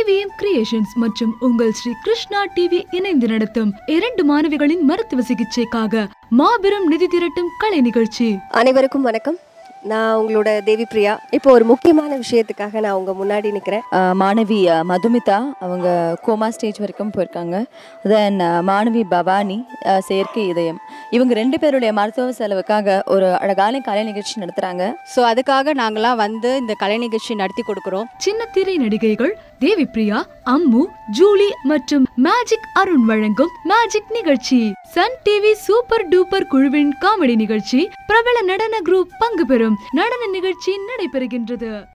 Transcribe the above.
AVM creations மற்றும் உங்கள் Sri Krishna TV இணைந்து நடத்தும் இரண்டு மாணவிகளின் மருத்துவ சிகிச்சைக்காக மாபெரும் நிதி திரட்டும் கலை நிகழ்ச்சி அனைவருக்கும் வணக்கம் நான் உங்களோட தேவி பிரியா இப்போ ஒரு முக்கியமான விஷயத்துக்காக நான் உங்க முன்னாடி நிற்கிறேன் ஆஹ் மாணவி ஆஹ் மதுமிதா அவங்க கோமா ஸ்டேஜ் வரைக்கும் போயிருக்காங்க தென் மாணவி பவானி ஆஹ் செயற்கை இதயம் இவங்க ரெண்டு பேருடைய மருத்துவ செலவுக்காக ஒரு அழகான கலை நிகழ்ச்சி நடத்துகிறாங்க ஸோ அதுக்காக நாங்களாம் வந்து இந்த கலை நிகழ்ச்சி நடத்தி கொடுக்குறோம் சின்ன திரை நடிகைகள் தேவி பிரியா அம்மு ஜூலி மற்றும் மேஜிக் அருண் வழங்கும் மேஜிக் நிகழ்ச்சி சன் டிவி சூப்பர் டூப்பர் குழுவின் காமெடி நிகழ்ச்சி பிரபல நடன குரூப் பங்கு பெறும் நடன நிகழ்ச்சி நடைபெறுகின்றது